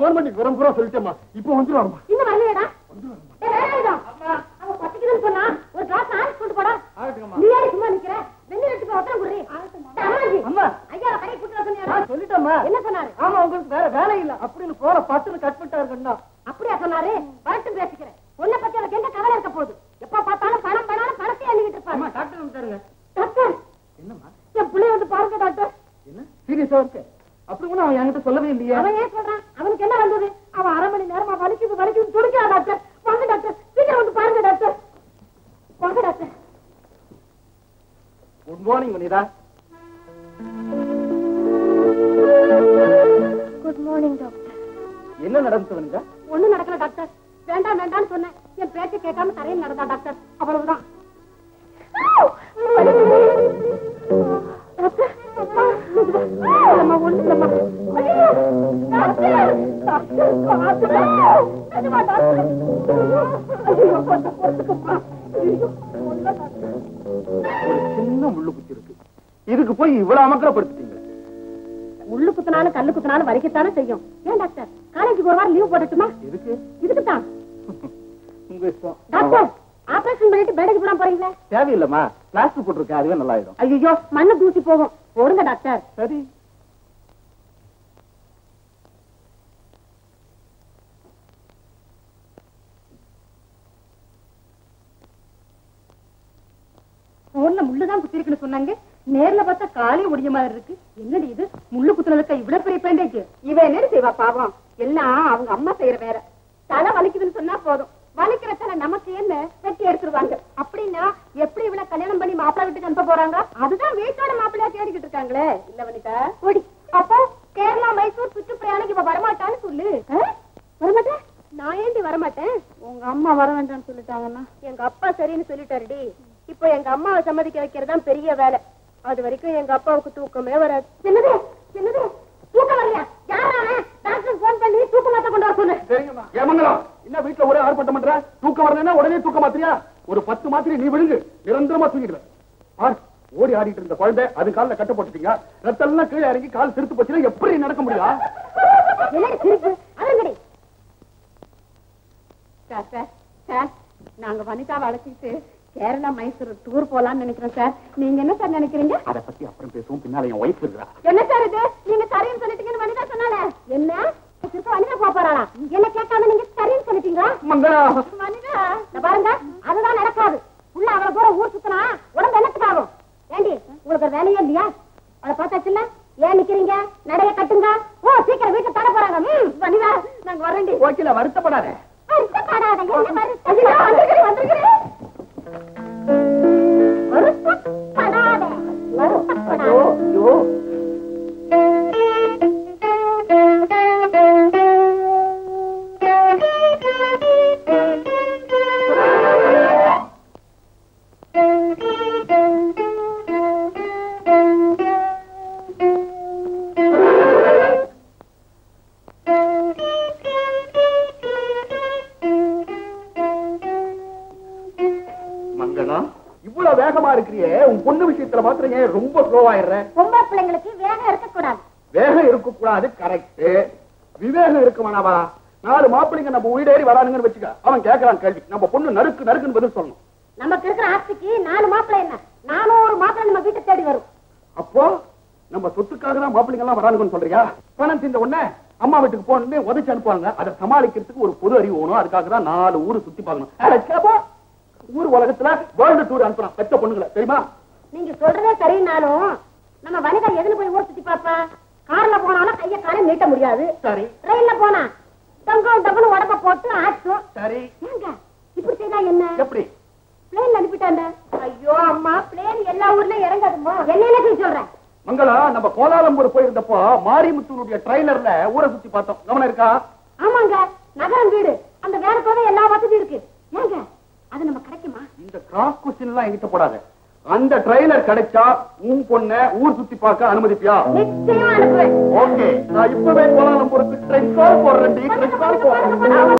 Phone பண்ணி விவரம் பூரா சொல்லிட்டேம்மா இப்போ வந்துருவாங்கம்மா இன்னும் வரலையடா ஏய், வேலாயுதம். அவன் பசிக்குதுன்னு சொன்னா ஒரு கிளாஸ் ஆரஞ்சு கொண்டு போடா ஆகட்டுங்கம்மா. நீ ஏன் சும்மா நிக்கிற வெந்நீர் எடுத்து ஒத்தரம் குடுறி அம்மாஜி அம்மா. ஐயா கடை கூட்டு வர சொன்னியாடா நான் சொல்லிட்டேம்மா என்ன சொன்னாரு ஆமா உங்களுக்கு வேற வேலை இல்ல அப்படின்னு போற பட்டுன்னு கட் பண்ணிட்டாருன்னா அப்படியா சொன்னாரு வரட்டும் பேசிக்கிறேன் உன்னை பத்தி அவருக்கு என்ன கவலை இருக்க போகுது எப்ப பார்த்தாலும் பணம் பணம் பணத்தை எண்ணிக்கிட்டு அம்மா இருப்பாரு டாக்டர் வந்துட்டாருங்க டாக்டர் என்னம்மா என் பிள்ளைய வந்து பாருங்க டாக்டர் என்ன சீரியஸா இருக்கு அப்படி ஒண்ணும் அவன் என்கிட்ட சொல்லவே இல்லையே அவன் ஏன் சொல்றான் அவனுக்கு என்ன வந்தது அவன் அரை மணி நேரமா வலிக்குது வலிக்குது துடிக்கிறான் டாக்டர் வாங்க டாக்டர் சீக்கிரம் வந்து பாருங்க டாக்டர் வாங்க doctor good morning Vanitha good morning doctor என்ன நடந்துச்சு வனிதா ஒண்ணும் நடக்கல டாக்டர் வேண்டாம் வேண்டாம்னு சொன்னேன் என் பேச்சை கேட்காம தரையில் நடந்தா டாக்டர் அவ்வளவுதான் டாக்டர், இல்லம்மா, ஒண்ணும் இல்லம்மா. ஐயோ, டாக்டர், டாக்டர், டாக்டர், நிஜமா டாக்டர். ஐயோ, கொஞ்சம் பொறுத்துக்கம்மா. ஐயோ, ஒண்ணும் டாக்டர். ஒரு சின்ன முள்ளு குத்தி இருக்கு இதுக்கு போய் இவ்வளவு அமக்கலப்படுத்திட்டீங்க முள்ளு குத்துனாலும் கல்லு குத்துனாலும் வலிக்கத்தானே செய்யும் ஏன் டாக்டர் காலேஜுக்கு ஒரு வாரம் லீவ் போடட்டுமா எதுக்கு இதுக்குத்தான் உங்க இஷ்டம் டாக்டர் ஆபரேஷன் பண்ணிட்டு பேடேஜ் போடாம போறீங்களா தேவையில்லம்மா பிளாஸ்டிக் போட்டிருக்கேன் அதுவே நல்லா ஆயிடும் ஐயோ மண்ணு தூசி போகும் போடுங்க டாக்டர் சரி போன்ல முள்ளுதான் குத்திருக்குன்னு சொன்னாங்க நேர்ல பார்த்தா காலே ஒடிய மாதிரி இருக்கு என்னடி இது முள்ளு குத்துனதுக்கு இவ்வளவு பெரிய பேண்டேஜ் இவ என்ன செய்வா பாவம் எல்லாம் அவங்க அம்மா செய்யற வேற தலை வலிக்குதுன்னு சொன்னா போதும் வலிக்கிற தலை நமக்கு என்ன வெட்டி எடுத்துருவாங்க அப்படின்னா எப்படி இவ்வளவு கல்யாணம் பண்ணி மாப்பிள்ளை வீட்டுக்கு அனுப்ப போறாங்க அதுதான் வீட்டோட மாப்பிள்ளையா தேடிக்கிட்டு இருக்காங்களே இல்ல வனிதா ஓடி அப்போ கேரளா மைசூர் சுற்று பிரயாணிக்கு இப்ப வரமாட்டான்னு சொல்லு ஆ? வரமாட்டேன் நான் ஏண்டி வரமாட்டேன் உங்க அம்மா வர வேண்டாம்னு சொல்லிட்டாங்கன்னா எங்க அப்பா சரின்னு சொல்லிட்டாருடி இப்போ எங்க அம்மாவை சம்மதிக்க வைக்கிறதுதான் பெரிய வேலை அது வரைக்கும் எங்க அப்பாவுக்கு தூக்கமே வராது என்னது என்னது தூக்கம் வரலையா யாரா டாக்டர் போன் பண்ணி தூக்க மாத்த கொண்டு வர சொல்லு சரிங்கம்மா ஏமங்கலம் என்ன வீட்டுல ஒரே ஆர்ப்பாட்டம் பண்ற தூக்கம் வரலன்னா உடனே தூக்க மாத்திரியா ஒரு பத்து மாத்திரை நீ விழுங்கு நிரந்தரமா தூங்கிடுவேன் பார் ஓடி ஆடிட்டு இருந்த குழந்தை அது கால்ல கட்ட போட்டுட்டீங்க ரத்தம் எல்லாம் கீழே இறங்கி கால் திருத்து போச்சுன்னா எப்படி நடக்க முடியும் என்னடி சிரிப்பு அதங்கடி சார் சார் சார் நாங்க வனிதாவை அழைச்சிட்டு கேரளா மைசூர் டூர் போலாம்னு நினைக்கிறோம் சார் நீங்க என்ன சார் நினைக்கிறீங்க அத பத்தி அப்புறம் பேசுவோம் பின்னால என் ஒய்ஃப் இருக்கிறா என்ன சார் இது நீங்க சரின்னு சொல்லிட்டீங்கன்னு வனிதா சொன்னாலே என்ன திருப்ப வனிதா போக போறாளா என்ன கேட்காம நீங்க சரின்னு சொல்லிட்டீங்களா மங்களா வனிதா இந்த பாருங்க அதுதான் நடக்காது உள்ள அவ்வளவு தூரம் ஊர் சுத்தினா உடம்பு என்னத்துக்காகும் ஏண்டி உங்களுக்கு ஒரு வேலையே இல்லையா அவளை பார்த்தாச்சுல்ல ஏன் நிக்கிறீங்க நடைய கட்டுங்க ஓ சீக்கிரம் வீட்டுல தட போறாங்க ம், வனிதா நாங்க வரேன்டி ஓகேல வருத்தப்படாத வருத்தப்படாத, என்ன வருத்தம்? ஐயோ, வந்திருக்கிறேன், வந்திருக்கிறேன். வருத்தப்படாத, வருத்தப்படாத. ஐயோ மங்களம் இவ்வளவு வேகமா இருக்கிறியே உன் பொண்ணு விஷயத்துல மாத்திரம் ஏன் ரொம்ப ஸ்லோவாயிடுற பொம்பளை பிள்ளைங்களுக்கு வேகம் இருக்கக்கூடாது வேகம் இருக்க கூடாது கரெக்ட் விவேகம் இருக்க வேணாவா நாலு மாப்பிள்ளைங்க நம்ம வீடேறி வரானுங்கன்னு வச்சுக்க அவன் கேட்கறான் கேள்வி நம்ம பொண்ணு நறுக்கு நறுக்குன்னு பதில் சொல்லணும் நமக்கு இருக்கிற ஆஸ்திக்கு நாலு மாப்பிள்ளை என்ன நானும் ஒரு மாப்பிள்ளை நம்ம வீட்டை தேடி வரும் அப்போ நம்ம சொத்துக்காக தான் மாப்பிள்ளைங்க எல்லாம் வரானுங்கன்னு சொல்றியா பணம் தீர்ந்த உடனே அம்மா வீட்டுக்கு போனே உதச்சு அனுப்புவாங்க அதை சமாளிக்கிறதுக்கு ஒரு பொது அறிவு வேணும் அதுக்காக தான் நாலு ஊரு சுத்தி பார்க்கணும் அட, சேப்பா. ஊர் உலகத்துல வேர்ல்டு டூர் அனுப்புறான் பெத்த பொண்ணுங்களை தெரியுமா நீங்க சொல்றதே சரினாலும் நம்ம வனிதா எதுல போய் ஊர் சுத்தி பாப்பா கார்ல போனாலும் கைய காலை நீட்ட முடியாது சரி ரயில்ல போனா தங்கம் டபுள் உடம்ப போட்டு ஆட்டும் சரி ஏங்க இப்படி செய்தா என்ன எப்படி பிளேன்ல அனுப்பிட்டாண்ட ஐயோ அம்மா பிளேன் எல்லா ஊர்லயும் இறங்காதுமா என்ன நீ சொல்ற மங்களா நம்ம கோலாலம்பூர் போயிருந்தப்போ மாரிமுத்துனுடைய ட்ரைலர்ல ஊரை சுத்தி பார்த்தோம் கவனம் இருக்கா ஆமாங்க நகரம் வீடு அந்த வேலைக்கோட எல்லா வசதி இருக்கு ஏங்க அது நம்ம கிடைக்குமா இந்த கிராஸ் கொஸ்டின் எல்லாம் எங்கிட்ட போடாத அந்த ட்ரைலர் கிடைச்சா உன் பொண்ண ஊர் சுத்தி பார்க்க அனுமதிப்பியா நிச்சயமா அனுப்புவேன் ஓகே நான் இப்பவே கோலாலம்பூருக்கு ட்ரெயின் கால் போடுறேன் ட்ரெயின் கால் போடுறேன்